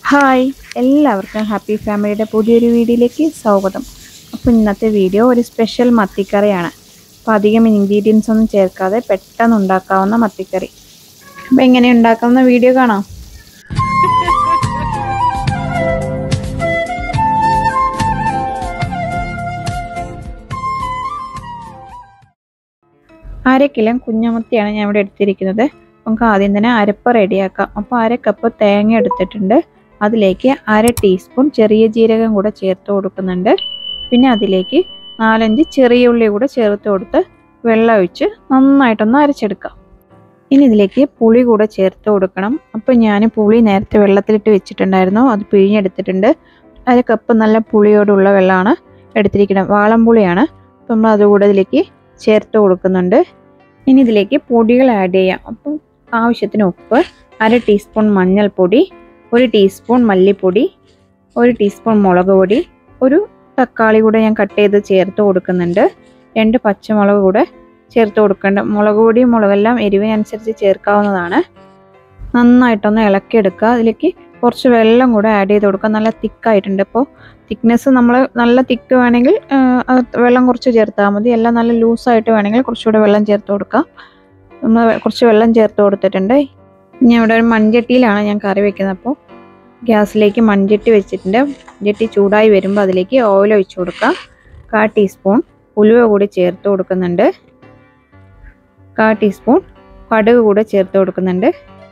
hi എല്ലാവർക്കും happy ഫാമിലിയുടെ പുതിയൊരു വീഡിയോയിലേക്ക് സ്വാഗതം അപ്പോൾ ഇന്നത്തെ വീഡിയോ ഒരു സ്പെഷ്യൽ മത്തിക്കറിയാണ് അപ്പോൾ അധികം ഇൻഗ്രീഡിയൻസ് ഒന്നും ചേർക്കാതെ പെട്ടെന്ന് ഉണ്ടാക്കാവുന്ന മത്തിക്കറി അപ്പോൾ എങ്ങനെ ഉണ്ടാക്കാവുന്ന വീഡിയോ കാണാം അര കിലോ കുഞ്ഞമത്തിയാണ് ഞാൻ ഇവിടെ എടുത്തിരിക്കുന്നത് നമുക്ക് ആദ്യം തന്നെ അരപ്പ് റെഡിയാക്കാം അപ്പോൾ അര കപ്പ് തേങ്ങ എടുത്തിട്ടുണ്ട് അതിലേക്ക് അര ടീസ്പൂൺ ചെറിയ ജീരകം കൂടെ ചേർത്ത് കൊടുക്കുന്നുണ്ട് പിന്നെ അതിലേക്ക് നാലഞ്ച് ചെറിയ ഉള്ളി കൂടെ ചേർത്ത് കൊടുത്ത് വെള്ളം ഒഴിച്ച് നന്നായിട്ടൊന്ന് അരച്ചെടുക്കാം ഇനി ഇതിലേക്ക് പുളി കൂടെ ചേർത്ത് കൊടുക്കണം അപ്പോൾ ഞാൻ പുളി നേരത്തെ വെള്ളത്തിലിട്ട് വെച്ചിട്ടുണ്ടായിരുന്നു അത് പിഴിഞ്ഞെടുത്തിട്ടുണ്ട് അര കപ്പ് നല്ല പുളിയോടുള്ള വെള്ളമാണ് എടുത്തിരിക്കുന്നത് വാളംപുളിയാണ് അപ്പം നമ്മൾ അതുകൂടെ ഇതിലേക്ക് ചേർത്ത് കൊടുക്കുന്നുണ്ട് ഇനി ഇതിലേക്ക് പൊടികൾ ആഡ് ചെയ്യാം അപ്പം ആവശ്യത്തിന് ഉപ്പ് അര ടീസ്പൂൺ മഞ്ഞൾപ്പൊടി ഒരു ടീസ്പൂൺ മല്ലിപ്പൊടി ഒരു ടീസ്പൂൺ മുളക് പൊടി ഒരു തക്കാളി കൂടെ ഞാൻ കട്ട് ചെയ്ത് ചേർത്ത് കൊടുക്കുന്നുണ്ട് രണ്ട് പച്ചമുളക് കൂടെ ചേർത്ത് കൊടുക്കേണ്ട മുളക് പൊടിയും മുളകെല്ലാം എരിവിനനുസരിച്ച് ചേർക്കാവുന്നതാണ് നന്നായിട്ടൊന്ന് ഇളക്കിയെടുക്കുക അതിലേക്ക് കുറച്ച് വെള്ളം കൂടെ ആഡ് ചെയ്ത് കൊടുക്കുക നല്ല തിക്കായിട്ടുണ്ട് ഇപ്പോൾ തിക്നെസ് നമ്മൾ നല്ല തിക്ക് വേണമെങ്കിൽ വെള്ളം കുറച്ച് ചേർത്താൽ മതി എല്ലാം നല്ല ലൂസായിട്ട് വേണമെങ്കിൽ കുറച്ചുകൂടെ വെള്ളം ചേർത്ത് കൊടുക്കാം നമ്മൾ കുറച്ച് വെള്ളം ചേർത്ത് കൊടുത്തിട്ടുണ്ട് ഇനി ഇവിടെ ഒരു മൺചട്ടിയിലാണ് ഞാൻ കറി വെക്കുന്നത് അപ്പോൾ ഗ്യാസിലേക്ക് മൺചട്ടി വെച്ചിട്ടുണ്ട് ചട്ടി ചൂടായി വരുമ്പോൾ അതിലേക്ക് ഓയിൽ ഒഴിച്ചു കൊടുക്കാം കാ ടീസ്പൂൺ ഉലുവ കൂടി ചേർത്ത് കൊടുക്കുന്നുണ്ട് കാ ടീസ്പൂൺ കടുക് കൂടെ ചേർത്ത് കൊടുക്കുന്നുണ്ട്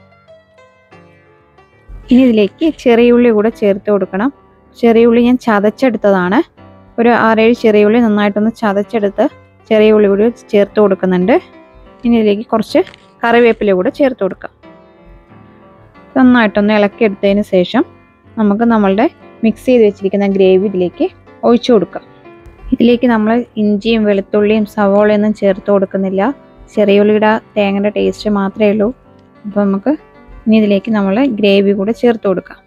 ഇനി ഇതിലേക്ക് ചെറിയ ഉള്ളി കൂടെ ചേർത്ത് കൊടുക്കണം ചെറിയ ഉള്ളി ഞാൻ ചതച്ചെടുത്തതാണ് ഒരു ആറേഴ് ചെറിയ ഉള്ളി നന്നായിട്ടൊന്ന് ചതച്ചെടുത്ത് ചെറിയ ഉള്ളി കൂടി ചേർത്ത് കൊടുക്കുന്നുണ്ട് ഇനി ഇതിലേക്ക് കുറച്ച് കറിവേപ്പില കൂടെ ചേർത്ത് കൊടുക്കാം നന്നായിട്ടൊന്ന് ഇളക്കിയെടുത്തതിന് ശേഷം നമുക്ക് നമ്മളുടെ മിക്സ് ചെയ്ത് വെച്ചിരിക്കുന്ന ഗ്രേവി ഇതിലേക്ക് ഒഴിച്ചു കൊടുക്കാം ഇതിലേക്ക് നമ്മൾ ഇഞ്ചിയും വെളുത്തുള്ളിയും സവോളയൊന്നും ചേർത്ത് കൊടുക്കുന്നില്ല ചെറിയ ഉള്ളിയുടെ തേങ്ങയുടെ ടേസ്റ്റ് മാത്രമേ ഉള്ളൂ അപ്പോൾ നമുക്ക് ഇനി ഇതിലേക്ക് നമ്മൾ ഗ്രേവി കൂടെ ചേർത്ത് കൊടുക്കാം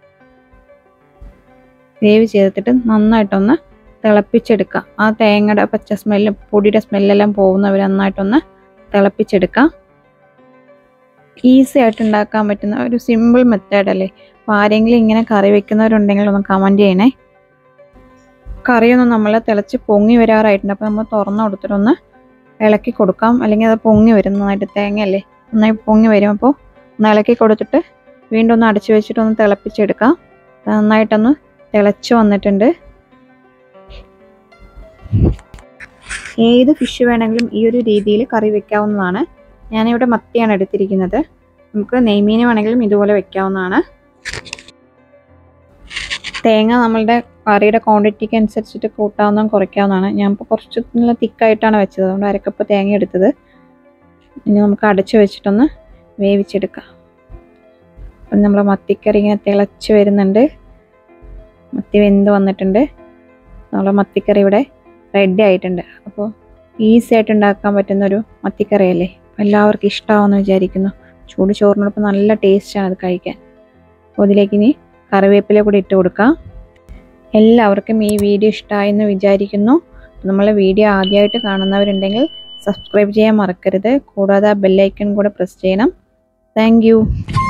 ഗ്രേവി ചേർത്തിട്ട് നന്നായിട്ടൊന്ന് തിളപ്പിച്ചെടുക്കാം ആ തേങ്ങയുടെ പച്ച സ്മെല്ലും പൊടിയുടെ സ്മെല്ലെല്ലാം പോകുന്നവർ നന്നായിട്ടൊന്ന് തിളപ്പിച്ചെടുക്കാം ഈസി ആയിട്ട് ഉണ്ടാക്കാൻ പറ്റുന്ന ഒരു സിമ്പിൾ മെത്തേഡ് അല്ലേ അപ്പോൾ ആരെങ്കിലും ഇങ്ങനെ കറി വെക്കുന്നവരുണ്ടെങ്കിൽ ഒന്ന് കമൻറ്റ് ചെയ്യണേ കറിയൊന്നും നമ്മൾ തിളച്ച് പൊങ്ങി വരാറായിട്ടുണ്ട് അപ്പോൾ നമ്മൾ തുറന്നു കൊടുത്തിട്ടൊന്ന് ഇളക്കി കൊടുക്കാം അല്ലെങ്കിൽ അത് പൊങ്ങി വരും നന്നായിട്ട് തേങ്ങയല്ലേ നന്നായി പൊങ്ങി വരും അപ്പോൾ ഒന്ന് ഇളക്കി കൊടുത്തിട്ട് വീണ്ടും ഒന്ന് അടച്ചു വെച്ചിട്ട് ഒന്ന് തിളപ്പിച്ചെടുക്കാം നന്നായിട്ടൊന്ന് തിളച്ച് വന്നിട്ടുണ്ട് ഏത് ഫിഷ് വേണമെങ്കിലും ഈ ഒരു രീതിയിൽ കറി വെക്കാവുന്നതാണ് ഞാനിവിടെ മത്തിയാണ് എടുത്തിരിക്കുന്നത് നമുക്ക് നെയ്മീൻ വേണമെങ്കിലും ഇതുപോലെ വെക്കാവുന്നതാണ് തേങ്ങ നമ്മളുടെ കറിയുടെ ക്വാണ്ടിറ്റിക്ക് അനുസരിച്ചിട്ട് കൂട്ടാവുന്നതും കുറയ്ക്കാവുന്നതാണ് ഞാൻ ഇപ്പോൾ കുറച്ച് നല്ല തിക്കായിട്ടാണ് വെച്ചത് അതുകൊണ്ട് അരക്കപ്പ് തേങ്ങ എടുത്തത് ഇനി നമുക്ക് അടച്ചു വെച്ചിട്ടൊന്ന് വേവിച്ചെടുക്കാം അപ്പം നമ്മൾ മത്തിക്കറി ഇങ്ങനെ തിളച്ച് വരുന്നുണ്ട് മത്തി വെന്ത് വന്നിട്ടുണ്ട് നമ്മളെ മത്തിക്കറി ഇവിടെ റെഡി ആയിട്ടുണ്ട് അപ്പോൾ ഈസി ആയിട്ട് ഉണ്ടാക്കാൻ പറ്റുന്ന ഒരു മത്തിക്കറിയല്ലേ എല്ലാവർക്കും ഇഷ്ടമാവുമെന്ന് വിചാരിക്കുന്നു ചൂട് ചോറിനോടൊപ്പം നല്ല ടേസ്റ്റാണ് അത് കഴിക്കാൻ അപ്പോൾ ഇതിലേക്ക് ഇനി കറിവേപ്പില കൂടി ഇട്ട് കൊടുക്കാം എല്ലാവർക്കും ഈ വീഡിയോ ഇഷ്ടമായെന്ന് വിചാരിക്കുന്നു നമ്മളെ വീഡിയോ ആദ്യമായിട്ട് കാണുന്നവരുണ്ടെങ്കിൽ സബ്സ്ക്രൈബ് ചെയ്യാൻ മറക്കരുത് കൂടാതെ ആ ബെല്ലൈക്കൺ കൂടെ പ്രസ് ചെയ്യണം താങ്ക്